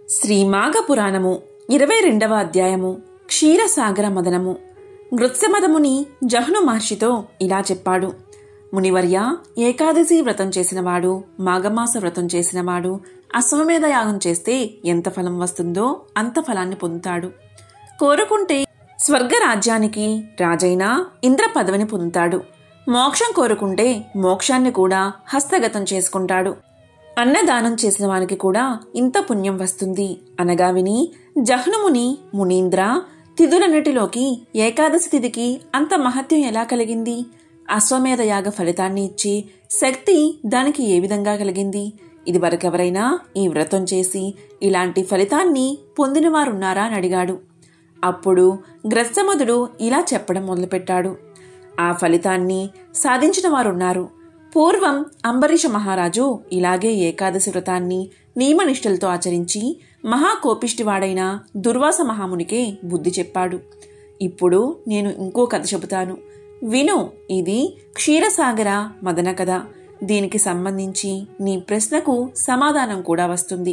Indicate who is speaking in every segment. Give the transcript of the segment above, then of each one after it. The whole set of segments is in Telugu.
Speaker 1: శ్రీమాఘ పురాణము ఇరవై రెండవ అధ్యాయము క్షీరసాగర మదనము నృత్యమదముని జహ్ను మహర్షితో ఇలా చెప్పాడు మునివర్య ఏకాదశి వ్రతం చేసినవాడు మాఘమాస వ్రతం చేసినవాడు అశ్వమేధ యాగం చేస్తే ఎంత ఫలం వస్తుందో అంత ఫలాన్ని పొందుతాడు కోరుకుంటే స్వర్గరాజ్యానికి రాజైనా ఇంద్ర పదవిని పొందుతాడు మోక్షం కోరుకుంటే మోక్షాన్ని కూడా హస్తగతం చేసుకుంటాడు అన్నదానం చేసిన వానికి కూడా ఇంత పుణ్యం వస్తుంది అనగా విని జహ్నుముని మునీంద్ర తిథులన్నిటిలోకి ఏకాదశి తిథికి అంత మహత్యం ఎలా కలిగింది అశ్వమేధ యాగ ఫలితాన్ని ఇచ్చి శక్తి దానికి ఏ విధంగా కలిగింది ఇది వరకెవరైనా ఈ వ్రతం చేసి ఇలాంటి ఫలితాన్ని పొందినవారున్నారా అని అడిగాడు అప్పుడు గ్రస్తమధుడు ఇలా చెప్పడం మొదలుపెట్టాడు ఆ ఫలితాన్ని సాధించిన వారున్నారు పూర్వం అంబరీష మహారాజు ఇలాగే ఏకాదశి వ్రతాన్ని నియమనిష్టలతో ఆచరించి మహాకోపిష్టివాడైన దుర్వాస మహామునికే బుద్ధి చెప్పాడు ఇప్పుడు నేను ఇంకో కథ చెబుతాను విను ఇది క్షీరసాగర మదన కథ దీనికి సంబంధించి నీ ప్రశ్నకు సమాధానం కూడా వస్తుంది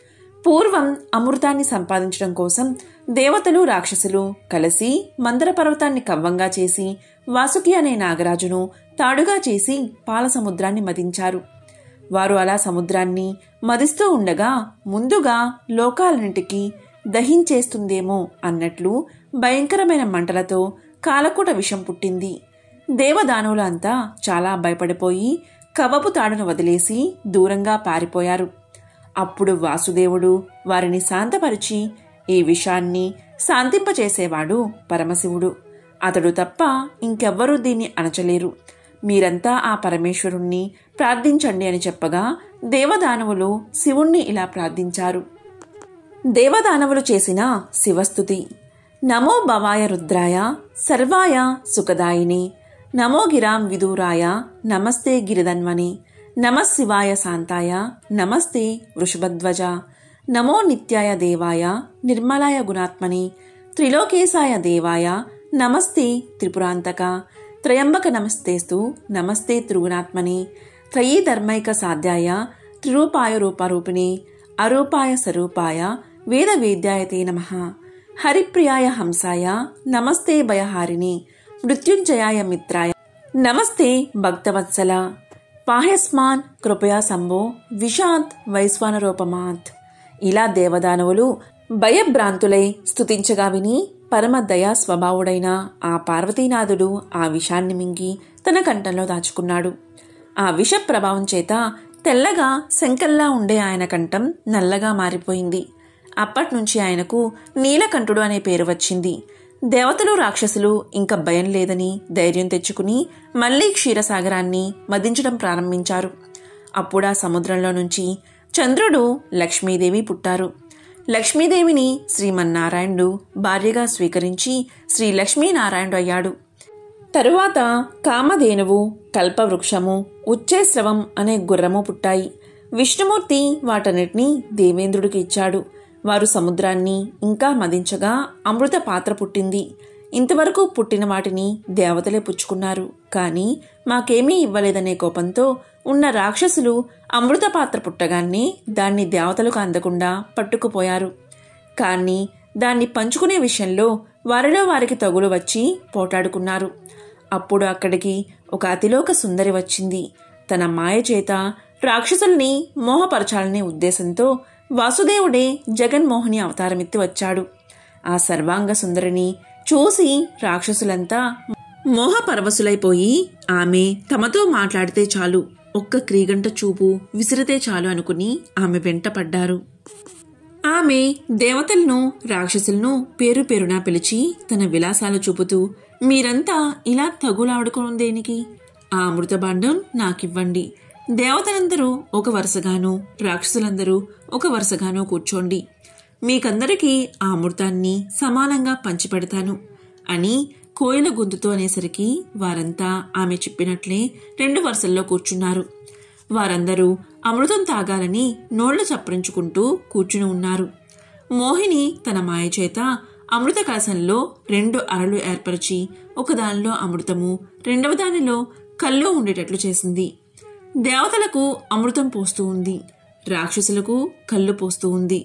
Speaker 1: పూర్వం అమృతాన్ని సంపాదించడం కోసం దేవతలు రాక్షసులు కలిసి మందర పర్వతాన్ని కవ్వంగా చేసి వాసుకి అనే నాగరాజును తాడుగా చేసి పాల సముద్రాన్ని మదించారు వారు అలా సముద్రాన్ని మదిస్తూ ఉండగా ముందుగా లోకాలన్నింటికి దహించేస్తుందేమో అన్నట్లు భయంకరమైన మంటలతో కాలకూట విషం పుట్టింది దేవదానవులు అంతా చాలా భయపడిపోయి కవపు తాడును వదిలేసి దూరంగా పారిపోయారు అప్పుడు వాసుదేవుడు వారిని శాంతపరిచి ఈ విషాన్ని శాంతింపచేసేవాడు పరమశివుడు అతడు తప్ప ఇంకెవ్వరూ దీన్ని అణచలేరు మీరంతా ఆ పరమేశ్వరుణ్ణి ప్రార్థించండి అని చెప్పగా దేవదానవులు శివుణ్ణి ఇలా ప్రార్థించారు దేవదానవులు చేసిన శివస్థుతి నమో భవాయ రుద్రాయ సర్వాయ సుఖదాయిని నమో గిరాం విదూరాయ నమస్తే గిరిధన్వని నమః శివాయ శాంతాయ నమస్తే వృషభధ్వజ నమో నిత్యాయ దేవాయ నిర్మలాయ గుణాత్మని త్రిలోకేశాయ దేవాయ నమస్తే త్రిపురాంతక త్రయంబక నమస్తేస్తు నమస్తే త్రిగుణాత్మని త్రయీ ధర్మైక సాధ్యాయ త్రిరూపాయ రూపరూపిణి అరూపాయ స్వరూపాయ వేద వేద్యాయతే నమ హరిప్రియాయ హంసాయ నమస్తే భయహారిణి మృత్యుంజయాయ మిత్రాయ నమస్తే భక్తవత్సల పాహ్యస్మాన్ కృపయా సంభో విషాంత్ వైశ్వానరూపమాత్ ఇలా దేవదానవులు భయభ్రాంతులై స్తుతించగా విని పరమ దయా స్వభావుడైన ఆ పార్వతీనాథుడు ఆ విషాన్ని మింగి తన కంఠంలో దాచుకున్నాడు ఆ విష ప్రభావం చేత తెల్లగా శంకల్లా ఉండే ఆయన కంఠం నల్లగా మారిపోయింది అప్పట్నుంచి ఆయనకు నీలకంఠుడు అనే పేరు వచ్చింది దేవతలు రాక్షసులు ఇంకా భయం లేదని ధైర్యం తెచ్చుకుని మళ్లీ క్షీరసాగరాన్ని మదించడం ప్రారంభించారు అప్పుడా సముద్రంలో నుంచి చంద్రుడు లక్ష్మీదేవి పుట్టారు లక్ష్మీదేవిని శ్రీమన్నారాయణుడు భార్యగా స్వీకరించి శ్రీ లక్ష్మీనారాయణుడు అయ్యాడు తరువాత కామధేనువు కల్పవృక్షము ఉచ్చేస్రవం అనే గుర్రము పుట్టాయి విష్ణుమూర్తి వాటన్నిటినీ దేవేంద్రుడికి ఇచ్చాడు వారు సముద్రాన్ని ఇంకా మదించగా అమృత పాత్ర పుట్టింది ఇంతవరకు పుట్టిన వాటిని దేవతలే పుచ్చుకున్నారు కానీ మాకేమీ ఇవ్వలేదనే కోపంతో ఉన్న రాక్షసులు అమృత పాత్ర పుట్టగానే దాన్ని దేవతలకు అందకుండా పట్టుకుపోయారు కానీ దాన్ని పంచుకునే విషయంలో వారిలో వారికి తగులు వచ్చి పోటాడుకున్నారు అప్పుడు అక్కడికి ఒక అతిలోక సుందరి వచ్చింది తన మాయ చేత రాక్షసుల్ని మోహపరచాలనే ఉద్దేశంతో వాసుదేవుడే జగన్మోహిని అవతారమెత్తి వచ్చాడు ఆ సర్వాంగ సుందరిని చూసి రాక్షసులంతా మోహపరవశులైపోయి ఆమె తమతో మాట్లాడితే చాలు ఒక్క క్రీగంట చూపు విసిరితే చాలు అనుకుని ఆమె వెంట పడ్డారు ఆమె దేవతలను రాక్షసులను పేరు పేరునా పిలిచి తన విలాసాలు చూపుతూ మీరంతా ఇలా తగులాడుకోవడం దేనికి ఆ అమృతభాండం నాకివ్వండి దేవతలందరూ ఒక వరుసగాను రాక్షసులందరూ ఒక వరుసగాను కూర్చోండి మీకందరికీ ఆ అమృతాన్ని సమానంగా పంచిపెడతాను అని కోయిల గొంతుతో అనేసరికి వారంతా ఆమె చెప్పినట్లే రెండు వరుసల్లో కూర్చున్నారు వారందరూ అమృతం తాగాలని నోళ్లు చప్పరించుకుంటూ కూర్చుని ఉన్నారు మోహిని తన మాయ చేత అమృత కలశంలో రెండు అరలు ఏర్పరిచి ఒకదానిలో అమృతము రెండవ దానిలో కళ్ళు ఉండేటట్లు చేసింది దేవతలకు అమృతం పోస్తూ ఉంది రాక్షసులకు కళ్ళు పోస్తూ ఉంది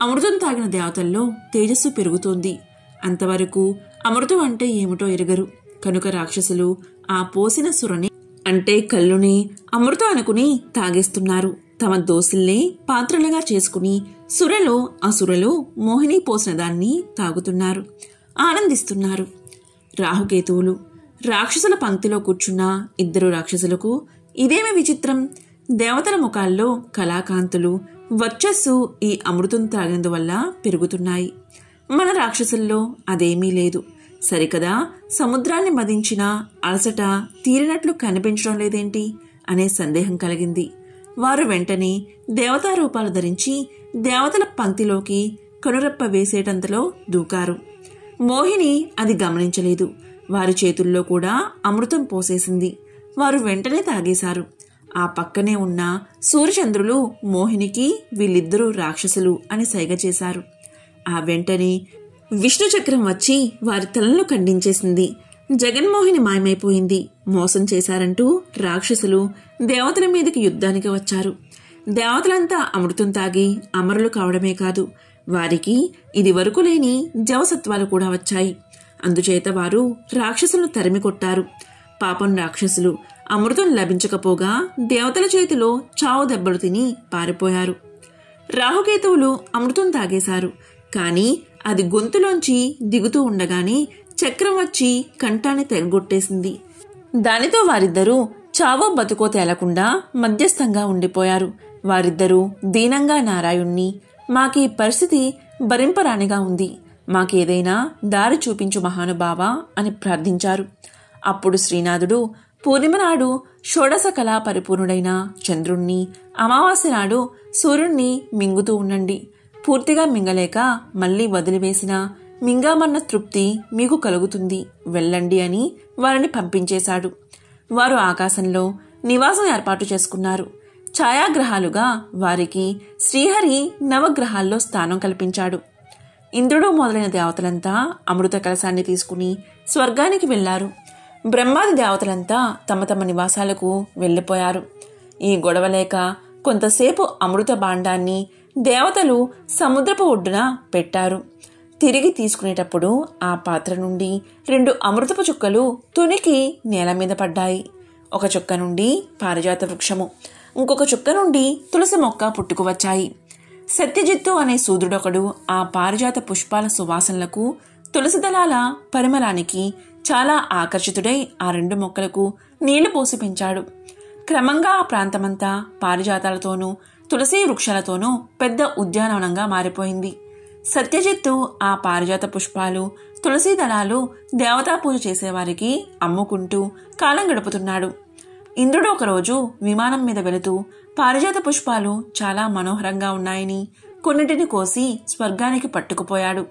Speaker 1: అమృతం తాగిన దేవతల్లో తేజస్సు పెరుగుతోంది అంతవరకు అమృతం అంటే ఏమిటో ఎరగరు కనుక రాక్షసులు ఆ పోసిన సురని అంటే కళ్ళుని అమృతం అనుకుని తాగేస్తున్నారు తమ దోసుల్నే పాత్రలుగా చేసుకుని సురలో ఆ సురలో మోహిని పోసిన దాన్ని తాగుతున్నారు ఆనందిస్తున్నారు రాహుకేతువులు రాక్షసుల పంక్తిలో కూర్చున్న ఇద్దరు రాక్షసులకు ఇదేమి విచిత్రం దేవతల ముఖాల్లో కళాకాంతులు వర్చస్సు ఈ అమృతం తాగినందువల్ల పెరుగుతున్నాయి మన రాక్షసుల్లో అదేమీ లేదు సరికదా సముద్రాన్ని మదించిన అలసట తీరినట్లు కనిపించడం లేదేంటి అనే సందేహం కలిగింది వారు వెంటనే దేవతా రూపాలు ధరించి దేవతల పంక్తిలోకి కనురెప్ప వేసేటంతలో దూకారు మోహిని అది గమనించలేదు వారి చేతుల్లో కూడా అమృతం పోసేసింది వారు వెంటనే తాగేశారు ఆ పక్కనే ఉన్న సూర్యచంద్రులు మోహినికి వీళ్ళిద్దరూ రాక్షసులు అని సైగ చేశారు ఆ వెంటనే విష్ణు చక్రం వచ్చి వారి తలను ఖండించేసింది జగన్మోహిని మాయమైపోయింది మోసం చేశారంటూ రాక్షసులు దేవతల మీదకి యుద్ధానికి వచ్చారు దేవతలంతా అమృతం తాగి అమరులు కావడమే కాదు వారికి ఇది వరకు లేని జవసత్వాలు కూడా వచ్చాయి అందుచేత వారు రాక్షసులను తరిమి కొట్టారు పాపం రాక్షసులు అమృతం లభించకపోగా దేవతల చేతిలో చావు దెబ్బలు తిని పారిపోయారు రాహుకేతువులు అమృతం తాగేశారు కానీ అది గొంతులోంచి దిగుతూ ఉండగానే చక్రం వచ్చి కంఠాన్ని తెగగొట్టేసింది దానితో వారిద్దరూ చావో బతుకో తేలకుండా మధ్యస్థంగా ఉండిపోయారు వారిద్దరూ దీనంగా నారాయణ్ణి మాకీ పరిస్థితి భరింపరానిగా ఉంది మాకేదైనా దారి చూపించు మహానుభావా అని ప్రార్థించారు అప్పుడు శ్రీనాథుడు పూర్ణిమ నాడు షోడశ కళా పరిపూర్ణుడైన చంద్రుణ్ణి అమావాస్య నాడు సూర్యుణ్ణి మింగుతూ ఉండండి పూర్తిగా మింగలేక మళ్ళీ వదిలివేసిన మింగామన్న తృప్తి మీకు కలుగుతుంది వెళ్ళండి అని వారిని పంపించేశాడు వారు ఆకాశంలో నివాసం ఏర్పాటు చేసుకున్నారు ఛాయాగ్రహాలుగా వారికి శ్రీహరి నవగ్రహాల్లో స్థానం కల్పించాడు ఇంద్రుడు మొదలైన దేవతలంతా అమృత కలశాన్ని తీసుకుని స్వర్గానికి వెళ్లారు బ్రహ్మాది దేవతలంతా తమ తమ నివాసాలకు వెళ్ళిపోయారు ఈ గొడవ లేక కొంతసేపు అమృత భాండాన్ని దేవతలు సముద్రపు ఒడ్డున పెట్టారు తిరిగి తీసుకునేటప్పుడు ఆ పాత్ర నుండి రెండు అమృతపు చుక్కలు తునికి నేల మీద పడ్డాయి ఒక చుక్క నుండి పారిజాత వృక్షము ఇంకొక చుక్క నుండి తులసి మొక్క పుట్టుకు వచ్చాయి సత్యజిత్తు అనే సూదుడొకడు ఆ పారిజాత పుష్పాల సువాసనలకు తులసి దళాల పరిమళానికి చాలా ఆకర్షితుడై ఆ రెండు మొక్కలకు నీళ్లు పోసి పెంచాడు క్రమంగా ఆ ప్రాంతమంతా పారిజాతాలతోనూ తులసి వృక్షాలతోనూ పెద్ద ఉద్యానవనంగా మారిపోయింది సత్యజిత్తు ఆ పారిజాత పుష్పాలు తులసి దళాలు దేవతా పూజ చేసేవారికి అమ్ముకుంటూ కాలం గడుపుతున్నాడు ఇంద్రుడు ఒకరోజు విమానం మీద వెళుతూ పారిజాత పుష్పాలు చాలా మనోహరంగా ఉన్నాయని కొన్నిటిని కోసి స్వర్గానికి పట్టుకుపోయాడు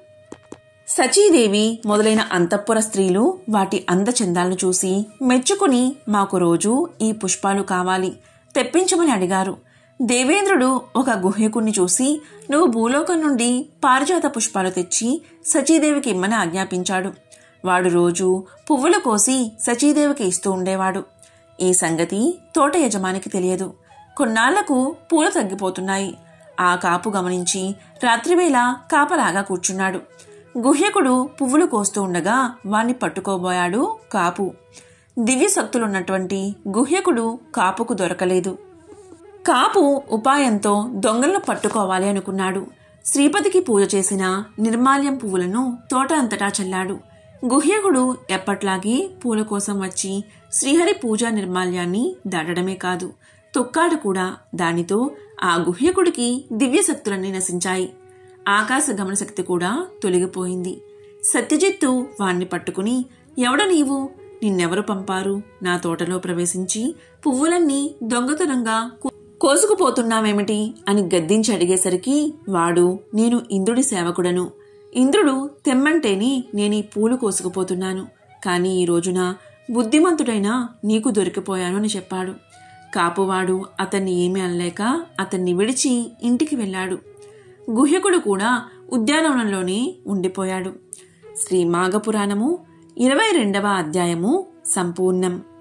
Speaker 1: సచీదేవి మొదలైన అంతఃపుర స్త్రీలు వాటి అందచందాలను చూసి మెచ్చుకుని మాకు రోజు ఈ పుష్పాలు కావాలి తెప్పించమని అడిగారు దేవేంద్రుడు ఒక గుహ్యకుణ్ణి చూసి నువ్వు భూలోకం నుండి పారిజాత పుష్పాలు తెచ్చి సచీదేవికి ఇమ్మని ఆజ్ఞాపించాడు వాడు రోజు పువ్వులు కోసి సచీదేవికి ఇస్తూ ఉండేవాడు ఈ సంగతి తోట యజమానికి తెలియదు కొన్నాళ్లకు పూలు తగ్గిపోతున్నాయి ఆ కాపు గమనించి రాత్రివేళ కాపలాగా కూర్చున్నాడు గుహ్యకుడు పువ్వులు కోస్తూ ఉండగా వాణ్ణి పట్టుకోబోయాడు కాపు దివ్య శక్తులున్నటువంటి గుహ్యకుడు కాపుకు దొరకలేదు కాపు ఉపాయంతో దొంగలను పట్టుకోవాలి అనుకున్నాడు శ్రీపతికి పూజ చేసిన నిర్మాల్యం పువ్వులను తోట అంతటా చల్లాడు గుహ్యకుడు ఎప్పట్లాగే పూల కోసం వచ్చి శ్రీహరి పూజా నిర్మాల్యాన్ని దాటడమే కాదు తొక్కాడు కూడా దానితో ఆ గుహ్యకుడికి దివ్యశక్తులన్నీ నశించాయి ఆకాశ గమనశక్తి కూడా తొలగిపోయింది సత్యజిత్తు వాణ్ణి పట్టుకుని ఎవడ నీవు నిన్నెవరు పంపారు నా తోటలో ప్రవేశించి పువ్వులన్నీ దొంగతనంగా కోసుకుపోతున్నావేమిటి అని గద్దించి అడిగేసరికి వాడు నేను ఇంద్రుడి సేవకుడను ఇంద్రుడు తెమ్మంటేనే నేను ఈ పూలు కోసుకుపోతున్నాను కానీ ఈ రోజున బుద్ధిమంతుడైన నీకు దొరికిపోయాను అని చెప్పాడు కాపువాడు అతన్ని ఏమీ అనలేక అతన్ని విడిచి ఇంటికి వెళ్ళాడు గుహ్యకుడు కూడా ఉద్యానవనంలోనే ఉండిపోయాడు శ్రీ మాఘపురాణము ఇరవై రెండవ అధ్యాయము సంపూర్ణం